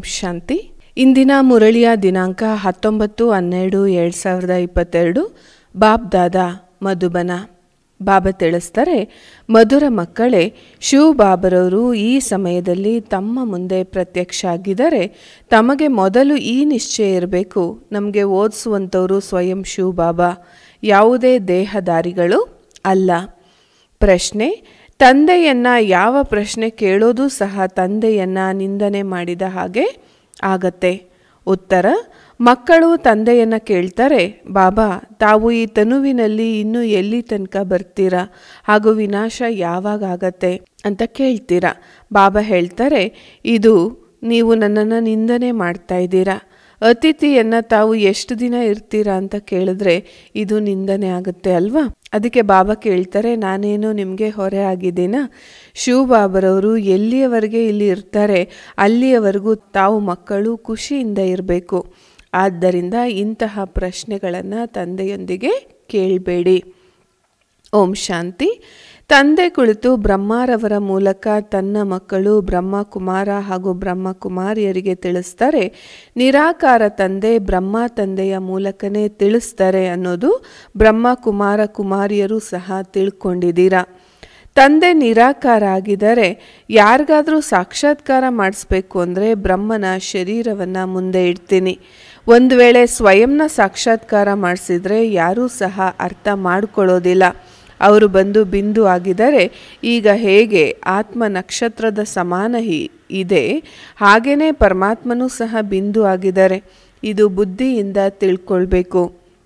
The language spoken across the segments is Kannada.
ಶಾಂತಿ ಇಂದಿನ ಮುರಳಿಯ ದಿನಾಂಕ ಹತ್ತೊಂಬತ್ತು ಹನ್ನೆರಡು ಎರಡು ಸಾವಿರದ ಇಪ್ಪತ್ತೆರಡು ಬಾಬ್ ದಾದಾ ಮಧುಬನ ಬಾಬಾ ತಿಳಿಸ್ತಾರೆ ಮಧುರ ಮಕ್ಕಳೇ ಶಿವ ಬಾಬರವರು ಈ ಸಮಯದಲ್ಲಿ ತಮ್ಮ ಮುಂದೆ ಪ್ರತ್ಯಕ್ಷ ಆಗಿದ್ದಾರೆ ತಮಗೆ ಮೊದಲು ಈ ನಿಶ್ಚಯ ಇರಬೇಕು ನಮಗೆ ಓದಿಸುವಂಥವರು ಸ್ವಯಂ ಶಿವ ಬಾಬಾ ಯಾವುದೇ ದೇಹದಾರಿಗಳು ಅಲ್ಲ ಪ್ರಶ್ನೆ ತಂದೆಯನ್ನ ಯಾವ ಪ್ರಶ್ನೆ ಕೇಳೋದು ಸಹ ತಂದೆಯನ್ನ ನಿಂದನೆ ಮಾಡಿದ ಹಾಗೆ ಆಗತ್ತೆ ಉತ್ತರ ಮಕ್ಕಳು ತಂದೆಯನ್ನ ಕೇಳ್ತಾರೆ ಬಾಬಾ ತಾವು ಈ ತನುವಿನಲ್ಲಿ ಇನ್ನೂ ಎಲ್ಲಿ ತನಕ ಬರ್ತೀರಾ ಹಾಗೂ ವಿನಾಶ ಯಾವಾಗ ಆಗತ್ತೆ ಅಂತ ಕೇಳ್ತೀರಾ ಬಾಬಾ ಹೇಳ್ತಾರೆ ಇದು ನೀವು ನನ್ನನ್ನು ನಿಂದನೆ ಮಾಡ್ತಾ ಇದ್ದೀರಾ ಅತಿಥಿಯನ್ನ ತಾವು ಎಷ್ಟು ದಿನ ಇರ್ತೀರಾ ಅಂತ ಕೇಳಿದ್ರೆ ಇದು ನಿಂದನೆ ಆಗುತ್ತೆ ಅಲ್ವಾ ಅದಕ್ಕೆ ಬಾಬಾ ಕೇಳ್ತಾರೆ ನಾನೇನು ನಿಮಗೆ ಹೊರೆ ಆಗಿದ್ದೀನ ಶಿವ ಬಾಬರವರು ಎಲ್ಲಿಯವರೆಗೆ ಇಲ್ಲಿ ಇರ್ತಾರೆ ಅಲ್ಲಿಯವರೆಗೂ ತಾವು ಮಕ್ಕಳು ಖುಷಿಯಿಂದ ಇರಬೇಕು ಆದ್ದರಿಂದ ಇಂತಹ ಪ್ರಶ್ನೆಗಳನ್ನು ತಂದೆಯೊಂದಿಗೆ ಕೇಳಬೇಡಿ ಓಂ ಶಾಂತಿ ತಂದೆ ಕುಳಿತು ಬ್ರಹ್ಮಾರವರ ಮೂಲಕ ತನ್ನ ಮಕ್ಕಳು ಬ್ರಹ್ಮ ಕುಮಾರ ಹಾಗೂ ಬ್ರಹ್ಮ ಕುಮಾರಿಯರಿಗೆ ತಿಳಿಸ್ತಾರೆ ನಿರಾಕಾರ ತಂದೆ ಬ್ರಹ್ಮ ತಂದೆಯ ಮೂಲಕನೇ ತಿಳಿಸ್ತಾರೆ ಅನ್ನೋದು ಬ್ರಹ್ಮ ಕುಮಾರ ಕುಮಾರಿಯರು ಸಹ ತಿಳ್ಕೊಂಡಿದ್ದೀರಾ ತಂದೆ ನಿರಾಕಾರ ಆಗಿದರೆ ಯಾರಿಗಾದರೂ ಸಾಕ್ಷಾತ್ಕಾರ ಮಾಡಿಸ್ಬೇಕು ಅಂದರೆ ಬ್ರಹ್ಮನ ಶರೀರವನ್ನು ಮುಂದೆ ಇಡ್ತೀನಿ ಒಂದು ವೇಳೆ ಸ್ವಯಂನ ಸಾಕ್ಷಾತ್ಕಾರ ಮಾಡಿಸಿದ್ರೆ ಯಾರೂ ಸಹ ಅರ್ಥ ಮಾಡ್ಕೊಳ್ಳೋದಿಲ್ಲ ಅವರು ಬಂದು ಬಿಂದು ಆಗಿದರೆ ಈಗ ಹೇಗೆ ಆತ್ಮ ನಕ್ಷತ್ರದ ಸಮಾನ ಇದೆ ಹಾಗೆಯೇ ಪರಮಾತ್ಮನೂ ಸಹ ಬಿಂದು ಆಗಿದ್ದಾರೆ ಇದು ಬುದ್ಧಿಯಿಂದ ತಿಳ್ಕೊಳ್ಬೇಕು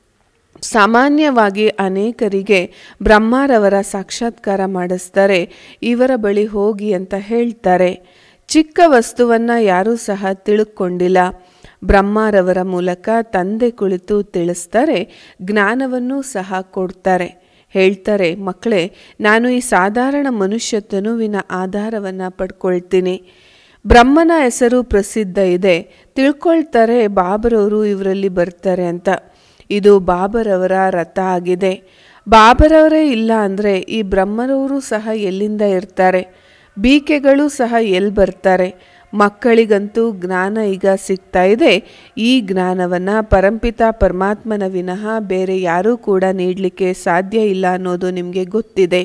ಸಾಮಾನ್ಯವಾಗಿ ಅನೇಕರಿಗೆ ಬ್ರಹ್ಮಾರವರ ಸಾಕ್ಷಾತ್ಕಾರ ಮಾಡಿಸ್ತಾರೆ ಇವರ ಬಳಿ ಹೋಗಿ ಅಂತ ಹೇಳ್ತಾರೆ ಚಿಕ್ಕ ವಸ್ತುವನ್ನು ಯಾರೂ ಸಹ ತಿಳ್ಕೊಂಡಿಲ್ಲ ಬ್ರಹ್ಮಾರವರ ಮೂಲಕ ತಂದೆ ಕುಳಿತು ತಿಳಿಸ್ತಾರೆ ಜ್ಞಾನವನ್ನು ಸಹ ಕೊಡ್ತಾರೆ ಹೇಳ್ತಾರೆ ಮಕ್ಕಳೇ ನಾನು ಈ ಸಾಧಾರಣ ಮನುಷ್ಯ ತನುವಿನ ಆಧಾರವನ್ನು ಪಡ್ಕೊಳ್ತೀನಿ ಬ್ರಹ್ಮನ ಹೆಸರು ಪ್ರಸಿದ್ಧ ಇದೆ ತಿಳ್ಕೊಳ್ತಾರೆ ಬಾಬರವರು ಇವರಲ್ಲಿ ಬರ್ತಾರೆ ಅಂತ ಇದು ಬಾಬರವರ ರಥ ಆಗಿದೆ ಬಾಬರವರೇ ಇಲ್ಲ ಅಂದರೆ ಈ ಬ್ರಹ್ಮರವರು ಸಹ ಎಲ್ಲಿಂದ ಇರ್ತಾರೆ ಬೀಕೆಗಳು ಸಹ ಎಲ್ಲಿ ಬರ್ತಾರೆ ಮಕ್ಕಳಿಗಂತೂ ಜ್ಞಾನ ಈಗ ಸಿಗ್ತಾ ಇದೆ ಈ ಜ್ಞಾನವನ್ನು ಪರಂಪಿತ ಪರಮಾತ್ಮನ ವಿನಃ ಬೇರೆ ಯಾರೂ ಕೂಡ ನೀಡಲಿಕ್ಕೆ ಸಾಧ್ಯ ಇಲ್ಲ ಅನ್ನೋದು ನಿಮಗೆ ಗೊತ್ತಿದೆ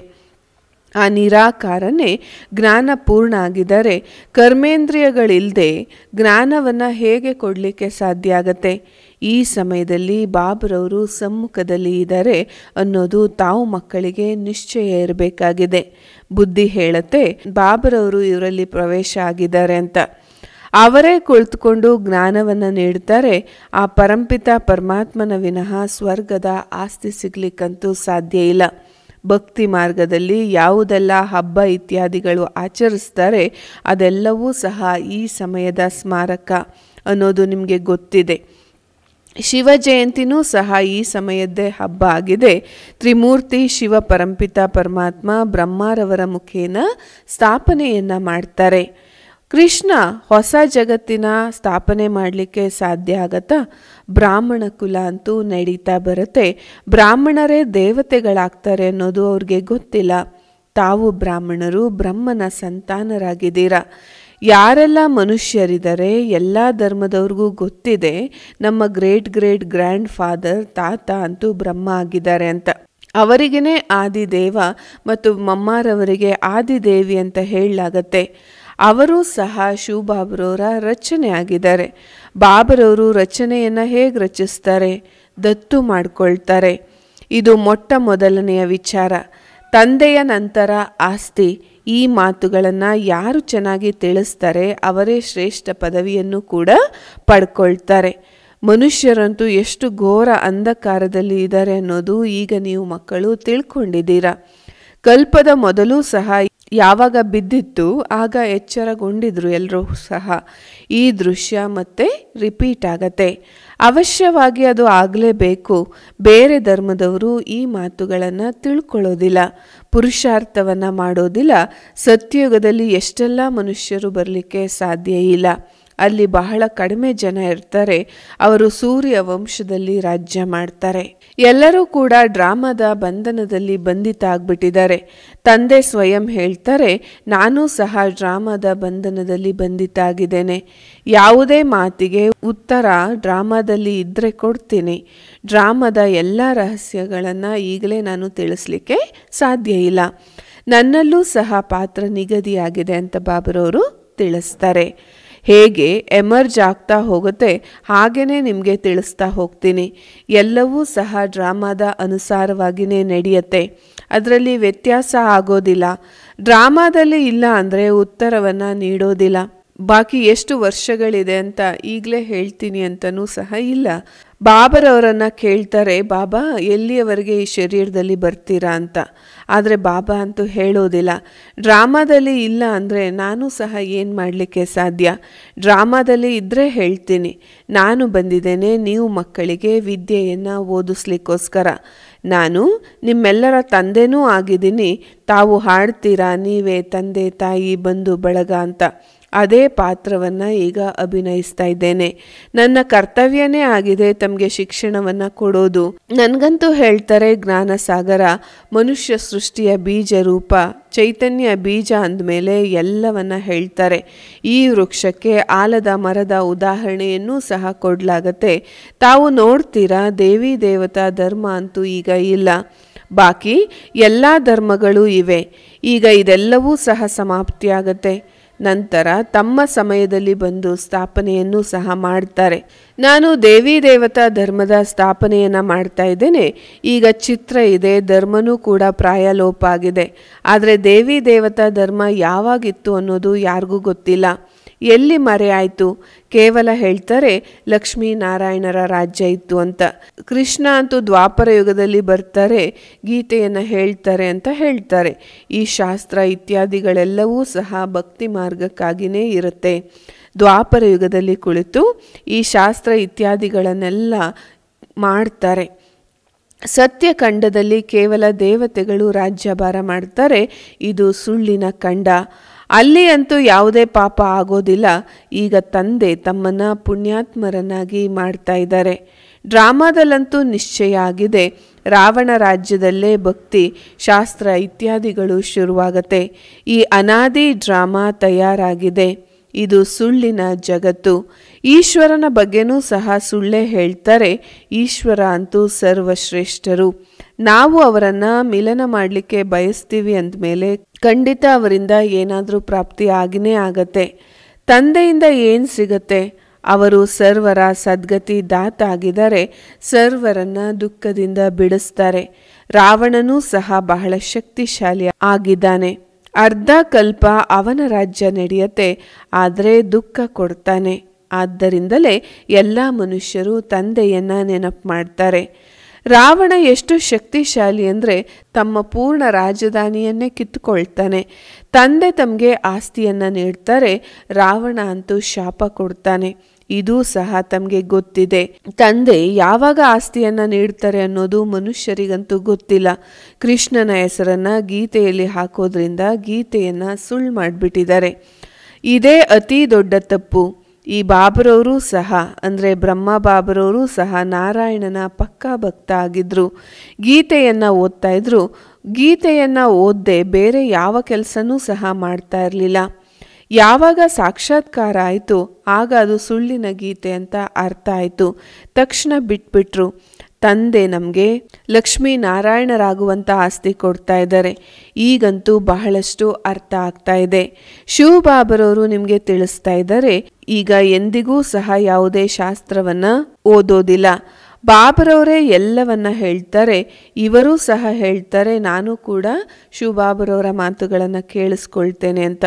ಆ ನಿರಾಕಾರನೇ ಜ್ಞಾನ ಪೂರ್ಣ ಆಗಿದರೆ ಕರ್ಮೇಂದ್ರಿಯಗಳಿಲ್ಲದೆ ಜ್ಞಾನವನ್ನು ಹೇಗೆ ಕೊಡಲಿಕ್ಕೆ ಸಾಧ್ಯ ಆಗತ್ತೆ ಈ ಸಮಯದಲ್ಲಿ ಬಾಬರವರು ಸಮ್ಮುಖದಲ್ಲಿ ಇದ್ದಾರೆ ಅನ್ನೋದು ತಾವು ಮಕ್ಕಳಿಗೆ ನಿಶ್ಚಯ ಇರಬೇಕಾಗಿದೆ ಬುದ್ಧಿ ಹೇಳತ್ತೆ ಬಾಬರವರು ಇವರಲ್ಲಿ ಪ್ರವೇಶ ಆಗಿದ್ದಾರೆ ಅಂತ ಅವರೇ ಕುಳಿತುಕೊಂಡು ಜ್ಞಾನವನ್ನು ನೀಡ್ತಾರೆ ಆ ಪರಂಪಿತ ಪರಮಾತ್ಮನ ವಿನಃ ಸ್ವರ್ಗದ ಆಸ್ತಿ ಸಿಗ್ಲಿಕ್ಕಂತೂ ಸಾಧ್ಯ ಇಲ್ಲ ಭಕ್ತಿ ಮಾರ್ಗದಲ್ಲಿ ಯಾವುದೆಲ್ಲ ಹಬ್ಬ ಇತ್ಯಾದಿಗಳು ಆಚರಿಸ್ತಾರೆ ಅದೆಲ್ಲವೂ ಸಹ ಈ ಸಮಯದ ಸ್ಮಾರಕ ಅನ್ನೋದು ನಿಮಗೆ ಗೊತ್ತಿದೆ ಶಿವ ಜಯಂತಿನೂ ಸಹ ಈ ಸಮಯದ್ದೇ ಹಬ್ಬ ಆಗಿದೆ ತ್ರಿಮೂರ್ತಿ ಶಿವ ಪರಂಪಿತ ಪರಮಾತ್ಮ ಬ್ರಹ್ಮಾರವರ ಮುಖೇನ ಸ್ಥಾಪನೆಯನ್ನು ಮಾಡ್ತಾರೆ ಕೃಷ್ಣ ಹೊಸ ಜಗತ್ತಿನ ಸ್ಥಾಪನೆ ಮಾಡಲಿಕ್ಕೆ ಸಾಧ್ಯ ಆಗತ್ತಾ ಬ್ರಾಹ್ಮಣ ಕುಲ ಅಂತೂ ನಡೀತಾ ಬರುತ್ತೆ ಬ್ರಾಹ್ಮಣರೇ ದೇವತೆಗಳಾಗ್ತಾರೆ ಅನ್ನೋದು ಅವ್ರಿಗೆ ಗೊತ್ತಿಲ್ಲ ತಾವು ಬ್ರಾಹ್ಮಣರು ಬ್ರಹ್ಮನ ಸಂತಾನರಾಗಿದ್ದೀರಾ ಯಾರೆಲ್ಲ ಮನುಷ್ಯರಿದ್ದಾರೆ ಎಲ್ಲ ಧರ್ಮದವ್ರಿಗೂ ಗೊತ್ತಿದೆ ನಮ್ಮ ಗ್ರೇಟ್ ಗ್ರೇಟ್ ಗ್ರ್ಯಾಂಡ್ ಫಾದರ್ ತಾತ ಅಂತೂ ಬ್ರಹ್ಮ ಆಗಿದ್ದಾರೆ ಅಂತ ಅವರಿಗೇ ಆದಿದೇವ ಮತ್ತು ಮಮ್ಮಾರವರಿಗೆ ಆದಿದೇವಿ ಅಂತ ಹೇಳಲಾಗತ್ತೆ ಅವರು ಸಹ ಶಿವಬಾಬರವರ ರಚನೆ ಆಗಿದ್ದಾರೆ ಬಾಬರವರು ರಚನೆಯನ್ನು ಹೇಗೆ ರಚಿಸ್ತಾರೆ ದತ್ತು ಮಾಡ್ಕೊಳ್ತಾರೆ ಇದು ಮೊಟ್ಟ ಮೊದಲನೆಯ ವಿಚಾರ ತಂದೆಯ ನಂತರ ಆಸ್ತಿ ಈ ಮಾತುಗಳನ್ನು ಯಾರು ಚೆನ್ನಾಗಿ ತಿಳಿಸ್ತಾರೆ ಅವರೇ ಶ್ರೇಷ್ಠ ಪದವಿಯನ್ನು ಕೂಡ ಪಡ್ಕೊಳ್ತಾರೆ ಮನುಷ್ಯರಂತೂ ಎಷ್ಟು ಘೋರ ಅಂಧಕಾರದಲ್ಲಿ ಇದ್ದಾರೆ ಅನ್ನೋದು ಈಗ ನೀವು ಮಕ್ಕಳು ತಿಳ್ಕೊಂಡಿದ್ದೀರಾ ಕಲ್ಪದ ಮೊದಲು ಸಹ ಯಾವಾಗ ಬಿದ್ದಿತ್ತು ಆಗ ಎಚ್ಚರಗೊಂಡಿದ್ರು ಎಲ್ಲರೂ ಸಹ ಈ ದೃಶ್ಯ ಮತ್ತೆ ರಿಪೀಟ್ ಆಗತ್ತೆ ಅವಶ್ಯವಾಗಿ ಅದು ಆಗಲೇಬೇಕು ಬೇರೆ ಧರ್ಮದವರು ಈ ಮಾತುಗಳನ್ನು ತಿಳ್ಕೊಳ್ಳೋದಿಲ್ಲ ಪುರುಷಾರ್ಥವನ್ನು ಮಾಡೋದಿಲ್ಲ ಸತ್ಯಯುಗದಲ್ಲಿ ಎಷ್ಟೆಲ್ಲ ಮನುಷ್ಯರು ಬರಲಿಕ್ಕೆ ಸಾಧ್ಯ ಇಲ್ಲ ಅಲ್ಲಿ ಬಹಳ ಕಡಿಮೆ ಜನ ಇರ್ತಾರೆ ಅವರು ಸೂರ್ಯ ವಂಶದಲ್ಲಿ ರಾಜ್ಯ ಮಾಡ್ತಾರೆ ಎಲ್ಲರೂ ಕೂಡ ಡ್ರಾಮಾದ ಬಂಧನದಲ್ಲಿ ಬಂಧಿತ ಆಗ್ಬಿಟ್ಟಿದ್ದಾರೆ ತಂದೆ ಸ್ವಯಂ ಹೇಳ್ತಾರೆ ನಾನು ಸಹ ಡ್ರಾಮಾದ ಬಂಧನದಲ್ಲಿ ಬಂಧಿತ ಆಗಿದ್ದೇನೆ ಯಾವುದೇ ಮಾತಿಗೆ ಉತ್ತರ ಡ್ರಾಮಾದಲ್ಲಿ ಇದ್ರೆ ಕೊಡ್ತೀನಿ ಡ್ರಾಮಾದ ಎಲ್ಲ ರಹಸ್ಯಗಳನ್ನು ಈಗಲೇ ನಾನು ತಿಳಿಸ್ಲಿಕ್ಕೆ ಸಾಧ್ಯ ಇಲ್ಲ ನನ್ನಲ್ಲೂ ಸಹ ಪಾತ್ರ ನಿಗದಿಯಾಗಿದೆ ಅಂತ ಬಾಬರವರು ತಿಳಿಸ್ತಾರೆ ಹೇಗೆ ಎಮರ್ಜ್ ಆಗ್ತಾ ಹೋಗುತ್ತೆ ಹಾಗೇ ನಿಮಗೆ ತಿಳಿಸ್ತಾ ಹೋಗ್ತೀನಿ ಎಲ್ಲವೂ ಸಹ ಡ್ರಾಮಾದ ಅನುಸಾರವಾಗಿಯೇ ನಡೆಯುತ್ತೆ ಅದರಲ್ಲಿ ವ್ಯತ್ಯಾಸ ಆಗೋದಿಲ್ಲ ಡ್ರಾಮಾದಲ್ಲಿ ಇಲ್ಲ ಅಂದರೆ ಉತ್ತರವನ್ನು ನೀಡೋದಿಲ್ಲ ಬಾಕಿ ಎಷ್ಟು ವರ್ಷಗಳಿದೆ ಅಂತ ಈಗಲೇ ಹೇಳ್ತೀನಿ ಅಂತನೂ ಸಹ ಇಲ್ಲ ಬಾಬರವರನ್ನ ಕೇಳ್ತಾರೆ ಬಾಬಾ ಎಲ್ಲಿಯವರೆಗೆ ಈ ಶರೀರದಲ್ಲಿ ಬರ್ತೀರಾ ಅಂತ ಆದರೆ ಬಾಬಾ ಅಂತೂ ಹೇಳೋದಿಲ್ಲ ಡ್ರಾಮಾದಲ್ಲಿ ಇಲ್ಲ ಅಂದರೆ ನಾನು ಸಹ ಏನು ಮಾಡಲಿಕ್ಕೆ ಸಾಧ್ಯ ಡ್ರಾಮಾದಲ್ಲಿ ಇದ್ದರೆ ಹೇಳ್ತೀನಿ ನಾನು ಬಂದಿದ್ದೇನೆ ನೀವು ಮಕ್ಕಳಿಗೆ ವಿದ್ಯೆಯನ್ನು ಓದಿಸ್ಲಿಕ್ಕೋಸ್ಕರ ನಾನು ನಿಮ್ಮೆಲ್ಲರ ತಂದೆನೂ ಆಗಿದ್ದೀನಿ ತಾವು ಹಾಡ್ತೀರಾ ನೀವೇ ತಂದೆ ತಾಯಿ ಬಂಧು ಬಳಗ ಅಂತ ಅದೇ ಪಾತ್ರವನ್ನು ಈಗ ಅಭಿನಯಿಸ್ತಾ ಇದ್ದೇನೆ ನನ್ನ ಕರ್ತವ್ಯನೇ ಆಗಿದೆ ತಮಗೆ ಶಿಕ್ಷಣವನ್ನು ಕೊಡೋದು ನನಗಂತೂ ಹೇಳ್ತಾರೆ ಜ್ಞಾನ ಸಾಗರ ಮನುಷ್ಯ ಸೃಷ್ಟಿಯ ಬೀಜ ರೂಪ ಚೈತನ್ಯ ಬೀಜ ಅಂದಮೇಲೆ ಎಲ್ಲವನ್ನ ಹೇಳ್ತಾರೆ ಈ ವೃಕ್ಷಕ್ಕೆ ಆಲದ ಮರದ ಉದಾಹರಣೆಯನ್ನೂ ಸಹ ಕೊಡಲಾಗತ್ತೆ ತಾವು ನೋಡ್ತೀರಾ ದೇವಿ ದೇವತಾ ಧರ್ಮ ಅಂತೂ ಈಗ ಇಲ್ಲ ಬಾಕಿ ಎಲ್ಲ ಧರ್ಮಗಳೂ ಇವೆ ಈಗ ಇದೆಲ್ಲವೂ ಸಹ ಸಮಾಪ್ತಿಯಾಗತ್ತೆ ನಂತರ ತಮ್ಮ ಸಮಯದಲ್ಲಿ ಬಂದು ಸ್ಥಾಪನೆಯನ್ನು ಸಹ ಮಾಡ್ತಾರೆ ನಾನು ದೇವಿ ದೇವತಾ ಧರ್ಮದ ಸ್ಥಾಪನೆಯನ್ನು ಮಾಡ್ತಾ ಇದ್ದೇನೆ ಈಗ ಚಿತ್ರ ಇದೆ ಧರ್ಮನೂ ಕೂಡ ಪ್ರಾಯಲೋಪ ಆಗಿದೆ ಆದರೆ ದೇವಿ ದೇವತಾ ಧರ್ಮ ಯಾವಾಗಿತ್ತು ಅನ್ನೋದು ಯಾರಿಗೂ ಗೊತ್ತಿಲ್ಲ ಎಲ್ಲಿ ಮರೆಯಾಯಿತು ಕೇವಲ ಹೇಳ್ತಾರೆ ಲಕ್ಷ್ಮೀ ನಾರಾಯಣರ ರಾಜ್ಯ ಇತ್ತು ಅಂತ ಕೃಷ್ಣ ಅಂತೂ ದ್ವಾಪರ ಯುಗದಲ್ಲಿ ಬರ್ತಾರೆ ಗೀತೆಯನ್ನು ಹೇಳ್ತಾರೆ ಅಂತ ಹೇಳ್ತಾರೆ ಈ ಶಾಸ್ತ್ರ ಇತ್ಯಾದಿಗಳೆಲ್ಲವೂ ಸಹ ಭಕ್ತಿ ಮಾರ್ಗಕ್ಕಾಗಿಯೇ ಇರುತ್ತೆ ದ್ವಾಪರ ಯುಗದಲ್ಲಿ ಕುಳಿತು ಈ ಶಾಸ್ತ್ರ ಇತ್ಯಾದಿಗಳನ್ನೆಲ್ಲ ಮಾಡ್ತಾರೆ ಸತ್ಯಖಂಡದಲ್ಲಿ ಕೇವಲ ದೇವತೆಗಳು ರಾಜ್ಯಭಾರ ಮಾಡ್ತಾರೆ ಇದು ಸುಳ್ಳಿನ ಖಂಡ ಅಲ್ಲಿ ಅಂತೂ ಯಾವುದೇ ಪಾಪ ಆಗೋದಿಲ್ಲ ಈಗ ತಂದೆ ತಮ್ಮನ್ನ ಪುಣ್ಯಾತ್ಮರನ್ನಾಗಿ ಮಾಡ್ತಾ ಇದ್ದಾರೆ ಡ್ರಾಮಾದಲ್ಲಂತೂ ನಿಶ್ಚಯ ಆಗಿದೆ ರಾವಣ ರಾಜ್ಯದಲ್ಲೇ ಭಕ್ತಿ ಶಾಸ್ತ್ರ ಇತ್ಯಾದಿಗಳು ಶುರುವಾಗತ್ತೆ ಈ ಅನಾದಿ ಡ್ರಾಮಾ ತಯಾರಾಗಿದೆ ಇದು ಸುಳ್ಳಿನ ಜಗತ್ತು ಈಶ್ವರನ ಬಗ್ಗೆನೂ ಸಹ ಸುಳ್ಳೇ ಹೇಳ್ತಾರೆ ಈಶ್ವರ ಅಂತೂ ಸರ್ವಶ್ರೇಷ್ಠರು ನಾವು ಅವರನ್ನ ಮಿಲನ ಮಾಡಲಿಕ್ಕೆ ಬಯಸ್ತೀವಿ ಅಂದಮೇಲೆ ಖಂಡಿತ ಅವರಿಂದ ಏನಾದರೂ ಪ್ರಾಪ್ತಿ ಆಗಿನೇ ಆಗತ್ತೆ ತಂದೆಯಿಂದ ಏನು ಸಿಗತ್ತೆ ಅವರು ಸರ್ವರ ಸದ್ಗತಿ ದಾತ ಆಗಿದ್ದಾರೆ ಸರ್ವರನ್ನ ದುಃಖದಿಂದ ಬಿಡಿಸ್ತಾರೆ ರಾವಣನೂ ಸಹ ಬಹಳ ಶಕ್ತಿಶಾಲಿ ಆಗಿದ್ದಾನೆ ಅರ್ಧ ಕಲ್ಪ ಅವನ ರಾಜ್ಯ ನಡೆಯತ್ತೆ ಆದರೆ ದುಃಖ ಕೊಡ್ತಾನೆ ಆದ್ದರಿಂದಲೇ ಎಲ್ಲ ಮನುಷ್ಯರು ತಂದೆಯನ್ನ ನೆನಪು ಮಾಡ್ತಾರೆ ರಾವಣ ಎಷ್ಟು ಶಕ್ತಿಶಾಲಿ ಅಂದರೆ ತಮ್ಮ ಪೂರ್ಣ ರಾಜಧಾನಿಯನ್ನೇ ಕಿತ್ತುಕೊಳ್ತಾನೆ ತಂದೆ ತಮಗೆ ಆಸ್ತಿಯನ್ನು ನೀಡ್ತಾರೆ ರಾವಣ ಅಂತೂ ಶಾಪ ಕೊಡ್ತಾನೆ ಇದೂ ಸಹ ತಮಗೆ ಗೊತ್ತಿದೆ ತಂದೆ ಯಾವಾಗ ಆಸ್ತಿಯನ್ನ ನೀಡ್ತಾರೆ ಅನ್ನೋದು ಮನುಷ್ಯರಿಗಂತೂ ಗೊತ್ತಿಲ್ಲ ಕೃಷ್ಣನ ಹೆಸರನ್ನ ಗೀತೆಯಲ್ಲಿ ಹಾಕೋದ್ರಿಂದ ಗೀತೆಯನ್ನ ಸುಳ್ಳು ಮಾಡಿಬಿಟ್ಟಿದ್ದಾರೆ ಇದೇ ಅತಿ ದೊಡ್ಡ ತಪ್ಪು ಈ ಬಾಬರವರು ಸಹ ಅಂದರೆ ಬ್ರಹ್ಮ ಬಾಬರವರು ಸಹ ನಾರಾಯಣನ ಪಕ್ಕಾ ಭಕ್ತ ಆಗಿದ್ರು ಗೀತೆಯನ್ನು ಓದ್ತಾ ಇದ್ರು ಗೀತೆಯನ್ನು ಓದದೆ ಬೇರೆ ಯಾವ ಕೆಲಸನೂ ಸಹ ಮಾಡ್ತಾ ಇರಲಿಲ್ಲ ಯಾವಾಗ ಸಾಕ್ಷಾತ್ಕಾರ ಆಯಿತು ಆಗ ಅದು ಸುಳ್ಳಿನ ಗೀತೆ ಅಂತ ಅರ್ಥ ಆಯಿತು ತಕ್ಷಣ ಬಿಟ್ಬಿಟ್ರು ತಂದೆ ನಮಗೆ ಲಕ್ಷ್ಮೀ ನಾರಾಯಣರಾಗುವಂಥ ಆಸ್ತಿ ಕೊಡ್ತಾ ಇದ್ದಾರೆ ಈಗಂತೂ ಬಹಳಷ್ಟು ಅರ್ಥ ಆಗ್ತಾ ಇದೆ ಶಿವಬಾಬರವರು ನಿಮಗೆ ತಿಳಿಸ್ತಾ ಇದ್ದಾರೆ ಈಗ ಎಂದಿಗೂ ಸಹ ಯಾವುದೇ ಶಾಸ್ತ್ರವನ್ನ ಓದೋದಿಲ್ಲ ಬಾಬರವರೇ ಎಲ್ಲವನ್ನ ಹೇಳ್ತಾರೆ ಇವರೂ ಸಹ ಹೇಳ್ತಾರೆ ನಾನು ಕೂಡ ಶಿವಬಾಬರವರ ಮಾತುಗಳನ್ನು ಕೇಳಿಸ್ಕೊಳ್ತೇನೆ ಅಂತ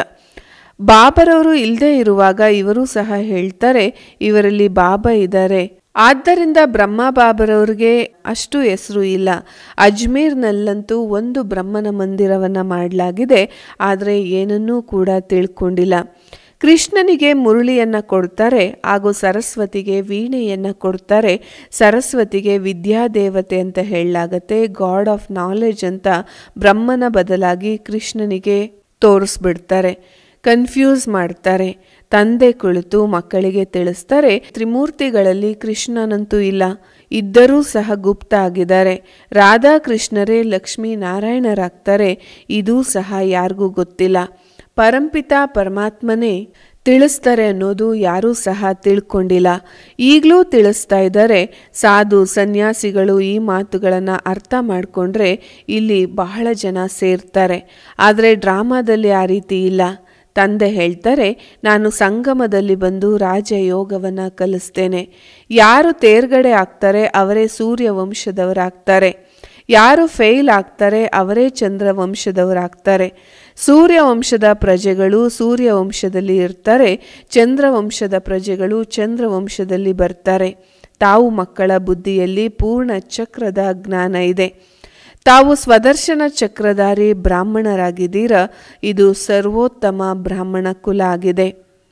ಬಾಬರವರು ಇಲ್ಲದೆ ಇರುವಾಗ ಇವರು ಸಹ ಹೇಳ್ತಾರೆ ಇವರಲ್ಲಿ ಬಾಬಾ ಇದ್ದಾರೆ ಆದ್ದರಿಂದ ಬ್ರಹ್ಮ ಬಾಬರವ್ರಿಗೆ ಅಷ್ಟು ಹೆಸರು ಇಲ್ಲ ಅಜ್ಮೀರ್ನಲ್ಲಂತೂ ಒಂದು ಬ್ರಹ್ಮನ ಮಂದಿರವನ್ನ ಮಾಡಲಾಗಿದೆ ಆದರೆ ಏನನ್ನೂ ಕೂಡ ತಿಳ್ಕೊಂಡಿಲ್ಲ ಕೃಷ್ಣನಿಗೆ ಮುರುಳಿಯನ್ನ ಕೊಡ್ತಾರೆ ಹಾಗೂ ಸರಸ್ವತಿಗೆ ವೀಣೆಯನ್ನ ಕೊಡ್ತಾರೆ ಸರಸ್ವತಿಗೆ ವಿದ್ಯಾದೇವತೆ ಅಂತ ಹೇಳಲಾಗತ್ತೆ ಗಾಡ್ ಆಫ್ ನಾಲೆಜ್ ಅಂತ ಬ್ರಹ್ಮನ ಬದಲಾಗಿ ಕೃಷ್ಣನಿಗೆ ತೋರಿಸ್ಬಿಡ್ತಾರೆ ಕನ್ಫ್ಯೂಸ್ ಮಾಡ್ತಾರೆ ತಂದೆ ಕುಳಿತು ಮಕ್ಕಳಿಗೆ ತಿಳಿಸ್ತಾರೆ ತ್ರಿಮೂರ್ತಿಗಳಲ್ಲಿ ಕೃಷ್ಣನಂತೂ ಇಲ್ಲ ಇದ್ದರೂ ಸಹ ಗುಪ್ತ ಆಗಿದ್ದಾರೆ ರಾಧಾಕೃಷ್ಣರೇ ಲಕ್ಷ್ಮೀ ನಾರಾಯಣರಾಗ್ತಾರೆ ಇದೂ ಸಹ ಯಾರಿಗೂ ಗೊತ್ತಿಲ್ಲ ಪರಂಪಿತ ಪರಮಾತ್ಮನೇ ತಿಳಿಸ್ತಾರೆ ಅನ್ನೋದು ಯಾರೂ ಸಹ ತಿಳ್ಕೊಂಡಿಲ್ಲ ಈಗಲೂ ತಿಳಿಸ್ತಾ ಇದ್ದಾರೆ ಸಾಧು ಸನ್ಯಾಸಿಗಳು ಈ ಮಾತುಗಳನ್ನು ಅರ್ಥ ಮಾಡಿಕೊಂಡ್ರೆ ಇಲ್ಲಿ ಬಹಳ ಜನ ಸೇರ್ತಾರೆ ಆದರೆ ಡ್ರಾಮಾದಲ್ಲಿ ಆ ರೀತಿ ಇಲ್ಲ ತಂದೆ ಹೇಳ್ತಾರೆ ನಾನು ಸಂಗಮದಲ್ಲಿ ಬಂದು ರಾಜಯೋಗವನ್ನು ಕಲಿಸ್ತೇನೆ ಯಾರು ತೇರ್ಗಡೆ ಆಗ್ತಾರೆ ಅವರೇ ಸೂರ್ಯ ವಂಶದವರಾಗ್ತಾರೆ ಯಾರು ಫೇಲ್ ಆಗ್ತಾರೆ ಅವರೇ ಚಂದ್ರ ವಂಶದವರಾಗ್ತಾರೆ ಸೂರ್ಯ ವಂಶದ ಪ್ರಜೆಗಳು ಸೂರ್ಯ ವಂಶದಲ್ಲಿ ಇರ್ತಾರೆ ಚಂದ್ರ ವಂಶದ ಪ್ರಜೆಗಳು ಚಂದ್ರ ವಂಶದಲ್ಲಿ ಬರ್ತಾರೆ ತಾವು ಮಕ್ಕಳ ಬುದ್ಧಿಯಲ್ಲಿ ಪೂರ್ಣ ಚಕ್ರದ ಜ್ಞಾನ ಇದೆ ತಾವು ಸ್ವದರ್ಶನ ಚಕ್ರಧಾರಿ ಬ್ರಾಹ್ಮಣರಾಗಿದ್ದೀರ ಇದು ಸರ್ವೋತ್ತಮ ಬ್ರಾಹ್ಮಣ ಕುಲ ಆಗಿದೆ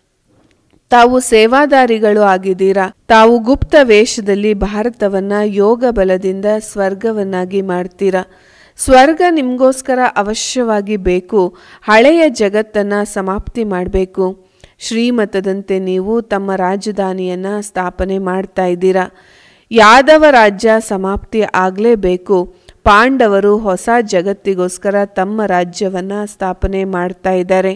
ತಾವು ಸೇವಾದಾರಿಗಳು ಆಗಿದ್ದೀರಾ ತಾವು ಗುಪ್ತ ವೇಷದಲ್ಲಿ ಭಾರತವನ್ನ ಯೋಗ ಬಲದಿಂದ ಸ್ವರ್ಗವನ್ನಾಗಿ ಮಾಡ್ತೀರಾ ಸ್ವರ್ಗ ನಿಮಗೋಸ್ಕರ ಅವಶ್ಯವಾಗಿ ಬೇಕು ಹಳೆಯ ಜಗತ್ತನ್ನ ಸಮಾಪ್ತಿ ಮಾಡಬೇಕು ಶ್ರೀಮತದಂತೆ ನೀವು ತಮ್ಮ ರಾಜಧಾನಿಯನ್ನ ಸ್ಥಾಪನೆ ಮಾಡ್ತಾ ಇದ್ದೀರಾ ಯಾದವ ರಾಜ್ಯ ಸಮಾಪ್ತಿ ಆಗಲೇಬೇಕು ಪಾಂಡವರು ಹೊಸ ಜಗತ್ತಿಗೋಸ್ಕರ ತಮ್ಮ ರಾಜ್ಯವನ್ನ ಸ್ಥಾಪನೆ ಮಾಡ್ತಾ ಇದ್ದಾರೆ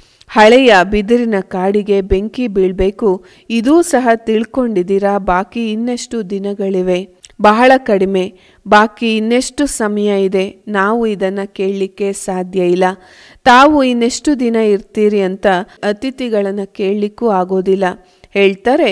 ಹಳೆಯ ಬಿದಿರಿನ ಕಾಡಿಗೆ ಬೆಂಕಿ ಬೀಳಬೇಕು ಇದೂ ಸಹ ತಿಳ್ಕೊಂಡಿದ್ದೀರಾ ಬಾಕಿ ಇನ್ನೆಷ್ಟು ದಿನಗಳಿವೆ ಬಹಳ ಕಡಿಮೆ ಬಾಕಿ ಇನ್ನೆಷ್ಟು ಸಮಯ ಇದೆ ನಾವು ಇದನ್ನು ಕೇಳಲಿಕ್ಕೆ ಸಾಧ್ಯ ಇಲ್ಲ ತಾವು ಇನ್ನೆಷ್ಟು ದಿನ ಇರ್ತೀರಿ ಅಂತ ಅತಿಥಿಗಳನ್ನು ಕೇಳಲಿಕ್ಕೂ ಆಗೋದಿಲ್ಲ ಹೇಳ್ತಾರೆ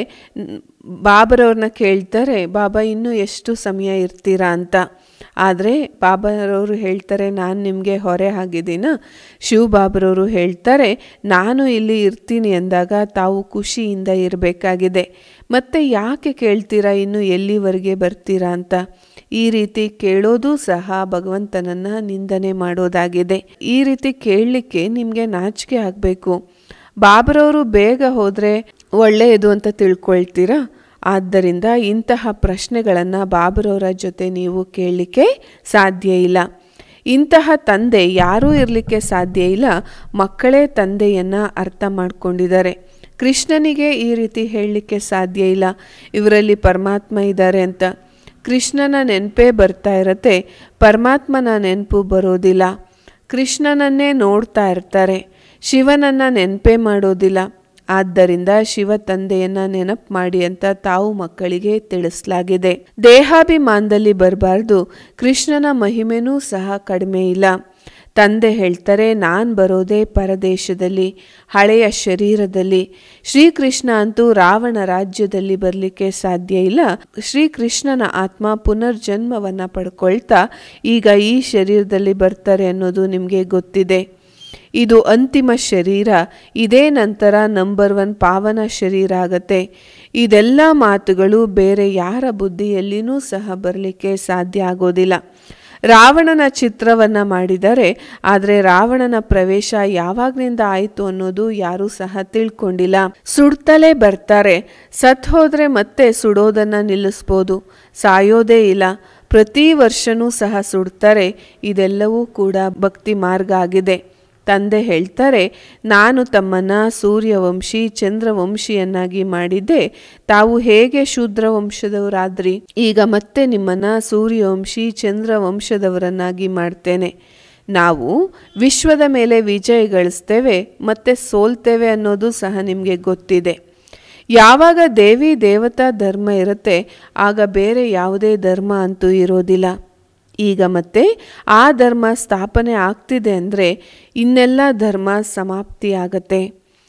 ಬಾಬರವ್ರನ್ನ ಕೇಳ್ತಾರೆ ಬಾಬಾ ಇನ್ನೂ ಎಷ್ಟು ಸಮಯ ಇರ್ತೀರಾ ಅಂತ ಆದರೆ ಬಾಬಾರವರು ಹೇಳ್ತಾರೆ ನಾನು ನಿಮಗೆ ಹೊರೆ ಆಗಿದ್ದೀನ ಶಿವ ಬಾಬರವರು ಹೇಳ್ತಾರೆ ನಾನು ಇಲ್ಲಿ ಇರ್ತೀನಿ ಅಂದಾಗ ತಾವು ಖುಷಿಯಿಂದ ಇರಬೇಕಾಗಿದೆ ಮತ್ತೆ ಯಾಕೆ ಕೇಳ್ತೀರಾ ಇನ್ನು ಎಲ್ಲಿವರೆಗೆ ಬರ್ತೀರಾ ಅಂತ ಈ ರೀತಿ ಕೇಳೋದು ಸಹ ಭಗವಂತನನ್ನ ನಿಂದನೆ ಮಾಡೋದಾಗಿದೆ ಈ ರೀತಿ ಕೇಳಲಿಕ್ಕೆ ನಿಮಗೆ ನಾಚಿಕೆ ಆಗಬೇಕು ಬಾಬರವರು ಬೇಗ ಹೋದರೆ ಒಳ್ಳೆಯದು ಅಂತ ತಿಳ್ಕೊಳ್ತೀರಾ ಆದ್ದರಿಂದ ಇಂತಹ ಪ್ರಶ್ನೆಗಳನ್ನು ಬಾಬರವರ ಜೊತೆ ನೀವು ಕೇಳಲಿಕ್ಕೆ ಸಾಧ್ಯ ಇಲ್ಲ ಇಂತಹ ತಂದೆ ಯಾರೂ ಇರಲಿಕ್ಕೆ ಸಾಧ್ಯ ಇಲ್ಲ ಮಕ್ಕಳೇ ತಂದೆಯನ್ನು ಅರ್ಥ ಮಾಡ್ಕೊಂಡಿದ್ದಾರೆ ಕೃಷ್ಣನಿಗೆ ಈ ರೀತಿ ಹೇಳಲಿಕ್ಕೆ ಸಾಧ್ಯ ಇಲ್ಲ ಇವರಲ್ಲಿ ಪರಮಾತ್ಮ ಇದ್ದಾರೆ ಅಂತ ಕೃಷ್ಣನ ನೆನಪೇ ಬರ್ತಾ ಇರತ್ತೆ ಪರಮಾತ್ಮನ ನೆನಪು ಬರೋದಿಲ್ಲ ಕೃಷ್ಣನನ್ನೇ ನೋಡ್ತಾ ಇರ್ತಾರೆ ಶಿವನನ್ನ ನೆನಪೇ ಮಾಡೋದಿಲ್ಲ ಆದ್ದರಿಂದ ಶಿವ ತಂದೆಯನ್ನ ನೆನಪು ಮಾಡಿ ಅಂತ ತಾವು ಮಕ್ಕಳಿಗೆ ತಿಳಿಸಲಾಗಿದೆ ದೇಹಾಭಿಮಾನದಲ್ಲಿ ಬರಬಾರ್ದು ಕೃಷ್ಣನ ಮಹಿಮೆನೂ ಸಹ ಕಡಿಮೆ ಇಲ್ಲ ತಂದೆ ಹೇಳ್ತಾರೆ ನಾನು ಬರೋದೇ ಪರದೇಶದಲ್ಲಿ ಹಳೆಯ ಶರೀರದಲ್ಲಿ ಶ್ರೀಕೃಷ್ಣ ಅಂತೂ ರಾವಣ ರಾಜ್ಯದಲ್ಲಿ ಬರಲಿಕ್ಕೆ ಸಾಧ್ಯ ಇಲ್ಲ ಶ್ರೀಕೃಷ್ಣನ ಆತ್ಮ ಪುನರ್ಜನ್ಮವನ್ನ ಪಡ್ಕೊಳ್ತಾ ಈಗ ಈ ಶರೀರದಲ್ಲಿ ಬರ್ತಾರೆ ಅನ್ನೋದು ನಿಮಗೆ ಗೊತ್ತಿದೆ ಇದು ಅಂತಿಮ ಶರೀರ ಇದೇ ನಂತರ ನಂಬರ್ ಒನ್ ಪಾವನ ಶರೀರ ಆಗತ್ತೆ ಇದೆಲ್ಲ ಮಾತುಗಳು ಬೇರೆ ಯಾರ ಬುದ್ಧಿಯಲ್ಲಿನೂ ಸಹ ಬರಲಿಕ್ಕೆ ಸಾಧ್ಯ ಆಗೋದಿಲ್ಲ ರಾವಣನ ಚಿತ್ರವನ್ನ ಮಾಡಿದರೆ ಆದರೆ ರಾವಣನ ಪ್ರವೇಶ ಯಾವಾಗ್ನಿಂದ ಆಯಿತು ಅನ್ನೋದು ಯಾರೂ ಸಹ ತಿಳ್ಕೊಂಡಿಲ್ಲ ಸುಡ್ತಲೇ ಬರ್ತಾರೆ ಸತ್ ಹೋದ್ರೆ ಮತ್ತೆ ಸುಡೋದನ್ನ ನಿಲ್ಲಿಸ್ಬೋದು ಸಾಯೋದೇ ಇಲ್ಲ ಪ್ರತಿ ವರ್ಷನೂ ಸಹ ಸುಡ್ತಾರೆ ಇದೆಲ್ಲವೂ ಕೂಡ ಭಕ್ತಿ ಮಾರ್ಗ ಆಗಿದೆ ತಂದೆ ಹೇಳ್ತಾರೆ ನಾನು ತಮ್ಮನ್ನ ಸೂರ್ಯವಂಶಿ ಚಂದ್ರವಂಶಿಯನ್ನಾಗಿ ಮಾಡಿದ್ದೆ ತಾವು ಹೇಗೆ ಶೂದ್ರ ವಂಶದವರಾದ್ರಿ ಈಗ ಮತ್ತೆ ನಿಮ್ಮನ್ನ ಸೂರ್ಯವಂಶಿ ಚಂದ್ರವಂಶದವರನ್ನಾಗಿ ಮಾಡ್ತೇನೆ ನಾವು ವಿಶ್ವದ ಮೇಲೆ ವಿಜಯ ಗಳಿಸ್ತೇವೆ ಮತ್ತೆ ಸೋಲ್ತೇವೆ ಅನ್ನೋದು ಸಹ ನಿಮಗೆ ಗೊತ್ತಿದೆ ಯಾವಾಗ ದೇವಿ ದೇವತಾ ಧರ್ಮ ಇರುತ್ತೆ ಆಗ ಬೇರೆ ಯಾವುದೇ ಧರ್ಮ ಅಂತೂ ಇರೋದಿಲ್ಲ ಈಗ ಮತ್ತೆ ಆ ಧರ್ಮ ಸ್ಥಾಪನೆ ಆಗ್ತಿದೆ ಅಂದರೆ ಇನ್ನೆಲ್ಲ ಧರ್ಮ ಸಮಾಪ್ತಿ ಆಗತ್ತೆ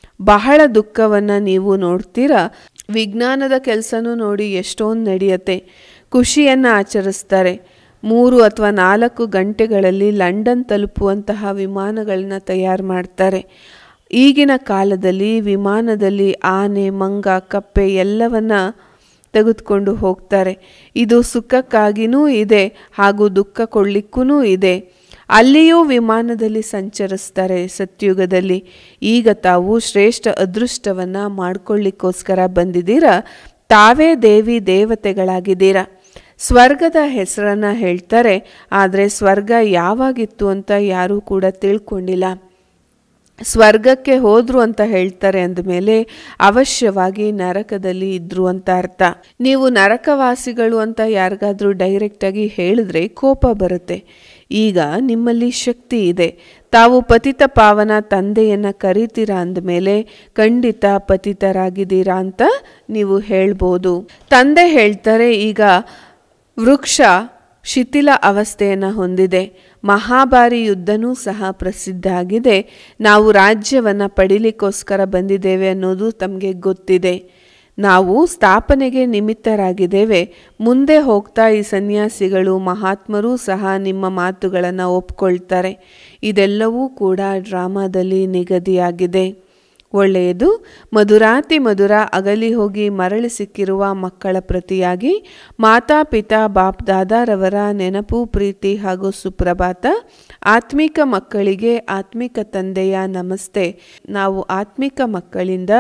ಬಹಳ ದುಃಖವನ್ನು ನೀವು ನೋಡ್ತೀರಾ ವಿಜ್ಞಾನದ ಕೆಲಸನೂ ನೋಡಿ ಎಷ್ಟೊಂದು ನಡೆಯುತ್ತೆ ಖುಷಿಯನ್ನು ಆಚರಿಸ್ತಾರೆ ಮೂರು ಅಥವಾ ನಾಲ್ಕು ಗಂಟೆಗಳಲ್ಲಿ ಲಂಡನ್ ತಲುಪುವಂತಹ ವಿಮಾನಗಳನ್ನ ತಯಾರು ಮಾಡ್ತಾರೆ ಈಗಿನ ಕಾಲದಲ್ಲಿ ವಿಮಾನದಲ್ಲಿ ಆನೆ ಮಂಗ ಕಪ್ಪೆ ಎಲ್ಲವನ್ನ ತೆಗೆದುಕೊಂಡು ಹೋಗ್ತಾರೆ ಇದು ಸುಖಕ್ಕಾಗಿನೂ ಇದೆ ಹಾಗೂ ದುಃಖ ಕೊಡ್ಲಿಕ್ಕೂ ಇದೆ ಅಲ್ಲಿಯೂ ವಿಮಾನದಲ್ಲಿ ಸಂಚರಿಸ್ತಾರೆ ಸತ್ಯುಗದಲ್ಲಿ ಈಗ ತಾವು ಶ್ರೇಷ್ಠ ಅದೃಷ್ಟವನ್ನ ಮಾಡ್ಕೊಳ್ಳಿಕ್ಕೋಸ್ಕರ ಬಂದಿದ್ದೀರಾ ತಾವೇ ದೇವಿ ದೇವತೆಗಳಾಗಿದ್ದೀರಾ ಸ್ವರ್ಗದ ಹೆಸರನ್ನ ಹೇಳ್ತಾರೆ ಆದರೆ ಸ್ವರ್ಗ ಯಾವಾಗಿತ್ತು ಅಂತ ಯಾರೂ ಕೂಡ ತಿಳ್ಕೊಂಡಿಲ್ಲ ಸ್ವರ್ಗಕ್ಕೆ ಹೋದ್ರು ಅಂತ ಹೇಳ್ತಾರೆ ಅಂದಮೇಲೆ ಅವಶ್ಯವಾಗಿ ನರಕದಲ್ಲಿ ಇದ್ರು ಅಂತ ಅರ್ಥ ನೀವು ನರಕವಾಸಿಗಳು ಅಂತ ಯಾರಿಗಾದ್ರೂ ಡೈರೆಕ್ಟಾಗಿ ಹೇಳಿದ್ರೆ ಕೋಪ ಬರುತ್ತೆ ಈಗ ನಿಮ್ಮಲ್ಲಿ ಶಕ್ತಿ ಇದೆ ತಾವು ಪತಿತ ಪಾವನ ತಂದೆಯನ್ನ ಕರಿತೀರಾ ಅಂದಮೇಲೆ ಖಂಡಿತ ಪತಿತರಾಗಿದ್ದೀರಾ ಅಂತ ನೀವು ಹೇಳ್ಬೋದು ತಂದೆ ಹೇಳ್ತಾರೆ ಈಗ ವೃಕ್ಷ ಶಿಥಿಲ ಅವಸ್ಥೆಯನ್ನು ಹೊಂದಿದೆ ಮಹಾಭಾರಿ ಯುದ್ಧನೂ ಸಹ ಪ್ರಸಿದ್ಧ ಆಗಿದೆ ನಾವು ರಾಜ್ಯವನ್ನು ಪಡಿಲಿಕ್ಕೋಸ್ಕರ ಬಂದಿದ್ದೇವೆ ಅನ್ನೋದು ತಮಗೆ ಗೊತ್ತಿದೆ ನಾವು ಸ್ಥಾಪನೆಗೆ ನಿಮಿತ್ತರಾಗಿದ್ದೇವೆ ಮುಂದೆ ಹೋಗ್ತಾ ಈ ಸನ್ಯಾಸಿಗಳು ಮಹಾತ್ಮರೂ ಸಹ ನಿಮ್ಮ ಮಾತುಗಳನ್ನು ಒಪ್ಕೊಳ್ತಾರೆ ಇದೆಲ್ಲವೂ ಕೂಡ ಡ್ರಾಮಾದಲ್ಲಿ ನಿಗದಿಯಾಗಿದೆ ಒಳ್ಳೆಯದು ಮಧುರಾತಿ ಮಧುರ ಅಗಲಿ ಹೋಗಿ ಮರಳಿ ಸಿಕ್ಕಿರುವ ಮಕ್ಕಳ ಪ್ರತಿಯಾಗಿ ಮಾತಾಪಿತಾ ಬಾಪ್ ದಾದಾರವರ ನೆನಪು ಪ್ರೀತಿ ಹಾಗೂ ಸುಪ್ರಭಾತ ಆತ್ಮಿಕ ಮಕ್ಕಳಿಗೆ ಆತ್ಮಿಕ ತಂದೆಯ ನಮಸ್ತೆ ನಾವು ಆತ್ಮಿಕ ಮಕ್ಕಳಿಂದ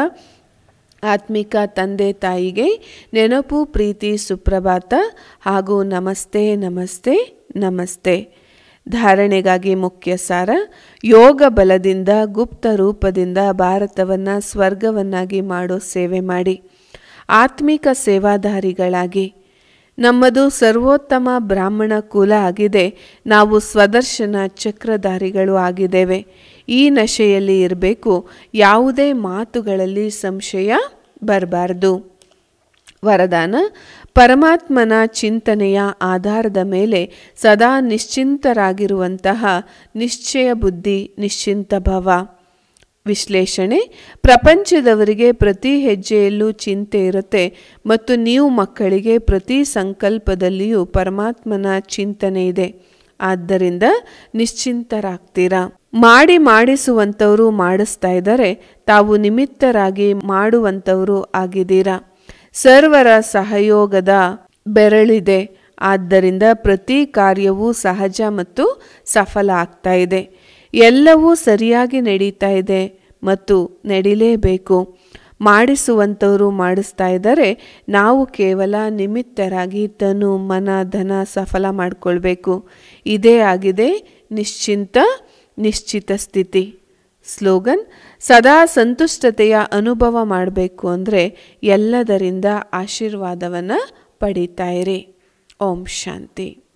ಆತ್ಮಿಕ ತಂದೆ ತಾಯಿಗೆ ನೆನಪು ಪ್ರೀತಿ ಸುಪ್ರಭಾತ ಹಾಗೂ ನಮಸ್ತೆ ನಮಸ್ತೆ ನಮಸ್ತೆ ಧಾರಣೆಗಾಗಿ ಮುಖ್ಯ ಸಾರ ಯೋಗ ಬಲದಿಂದ ಗುಪ್ತ ರೂಪದಿಂದ ಭಾರತವನ್ನು ಸ್ವರ್ಗವನ್ನಾಗಿ ಮಾಡೋ ಸೇವೆ ಮಾಡಿ ಆತ್ಮಿಕ ಸೇವಾದಾರಿಗಳಾಗಿ ನಮ್ಮದು ಸರ್ವೋತ್ತಮ ಬ್ರಾಹ್ಮಣ ಕುಲ ಆಗಿದೆ ನಾವು ಸ್ವದರ್ಶನ ಚಕ್ರಧಾರಿಗಳು ಆಗಿದ್ದೇವೆ ಈ ನಶೆಯಲ್ಲಿ ಇರಬೇಕು ಯಾವುದೇ ಮಾತುಗಳಲ್ಲಿ ಸಂಶಯ ಬರಬಾರ್ದು ವರದಾನ ಪರಮಾತ್ಮನ ಚಿಂತನೆಯ ಆಧಾರದ ಮೇಲೆ ಸದಾ ನಿಶ್ಚಿಂತರಾಗಿರುವಂತಹ ನಿಶ್ಚಯ ಬುದ್ಧಿ ನಿಶ್ಚಿಂತ ಭವ ವಿಶ್ಲೇಷಣೆ ಪ್ರಪಂಚದವರಿಗೆ ಪ್ರತಿ ಹೆಜ್ಜೆಯಲ್ಲೂ ಚಿಂತೆ ಇರುತ್ತೆ ಮತ್ತು ನೀವು ಮಕ್ಕಳಿಗೆ ಪ್ರತಿ ಸಂಕಲ್ಪದಲ್ಲಿಯೂ ಪರಮಾತ್ಮನ ಚಿಂತನೆ ಇದೆ ಆದ್ದರಿಂದ ನಿಶ್ಚಿಂತರಾಗ್ತೀರಾ ಮಾಡಿ ಮಾಡಿಸುವಂಥವರು ಮಾಡಿಸ್ತಾ ಇದ್ದಾರೆ ತಾವು ನಿಮಿತ್ತರಾಗಿ ಮಾಡುವಂಥವರು ಆಗಿದ್ದೀರಾ ಸರ್ವರ ಸಹಯೋಗದ ಬೆರಳಿದೆ ಆದ್ದರಿಂದ ಪ್ರತಿ ಕಾರ್ಯವೂ ಸಹಜ ಮತ್ತು ಸಫಲ ಆಗ್ತಾ ಇದೆ ಎಲ್ಲವೂ ಸರಿಯಾಗಿ ನಡೀತಾ ಇದೆ ಮತ್ತು ನಡಿಲೇಬೇಕು ಮಾಡಿಸುವಂಥವರು ಮಾಡಿಸ್ತಾ ಇದ್ದಾರೆ ನಾವು ಕೇವಲ ನಿಮಿತ್ತರಾಗಿ ತನು ಮನ ಧನ ಸಫಲ ಮಾಡಿಕೊಳ್ಬೇಕು ಇದೇ ಆಗಿದೆ ನಿಶ್ಚಿಂತ ನಿಶ್ಚಿತ ಸ್ಥಿತಿ ಸ್ಲೋಗನ್ ಸದಾ ಸಂತುಷ್ಟತೆಯ ಅನುಭವ ಮಾಡಬೇಕು ಅಂದರೆ ಎಲ್ಲದರಿಂದ ಆಶೀರ್ವಾದವನ್ನು ಪಡೀತಾ ಇರಿ ಓಂ ಶಾಂತಿ